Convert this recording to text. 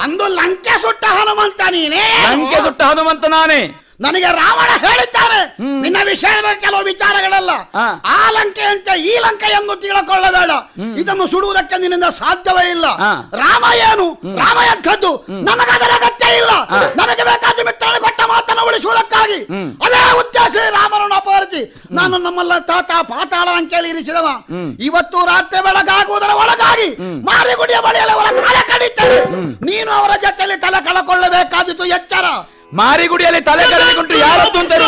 ಅಂದು ಲಂಕೆ ಸುಟ್ಟ ಹನುಮಂತ ನೀನೇ ಲಂಕೆ ಸುಟ್ಟ ಹನುಮಂತ ನಾನೇ ನನಗೆ ರಾವಣ ಹೇಳಿದ್ದಾನೆ ನಿನ್ನ ವಿಷಯದ ಕೆಲವು ವಿಚಾರಗಳೆಲ್ಲ ಆ. ಆ ಲಂಕೆ ಅಂತ ಈ ಲಂಕೆ ಎಂದು ತಿಳ್ಕೊಳ್ಳಬೇಡ ಇದನ್ನು ಸುಡುವುದಕ್ಕೆ ನಿನ್ನಿಂದ ಸಾಧ್ಯವೇ ಇಲ್ಲ ಆ. ರಾಮ ಏನು ರಾಮ ಎಂಥದ್ದು ನನಗದರ ಅಗತ್ಯ ಇಲ್ಲ ನನಗೆ ಬೇಕಾದ ಮಿತ್ರನ ಕೊಟ್ಟ ಮಾತನ್ನು ಉಳಿಸುವುದಕ್ಕಾಗಿ ಅದೇ ಉದ್ದೇಶ ರಾಮನನ್ನು ಅಪಹರಿಸಿ ನಾನು ನಮ್ಮಲ್ಲ ತಾತ ಪಾತಾಳ ಲಂಕೆಯಲ್ಲಿ ಇರಿಸಿದವ ಇವತ್ತು ರಾತ್ರಿ ಬೆಳಗಾಗುವುದರ ಒಳಗಾಗಿ ಮಾರಿಗುಡಿಯ ಬಳಿಯಲ್ಲಿ ಅವರ ತಲೆ ಕಡಿತೇನೆ ನೀನು ಅವರ ಜೊತೆಯಲ್ಲಿ ತಲೆ ಕಳಕೊಳ್ಳಬೇಕಾದಿತ್ತು ಎಚ್ಚರ ಮಾರಿಗುಡಿಯಲ್ಲಿ ತಲೆ ಕಳೆದುಕೊಂಡು ಯಾರದ್ದು ಅಂತ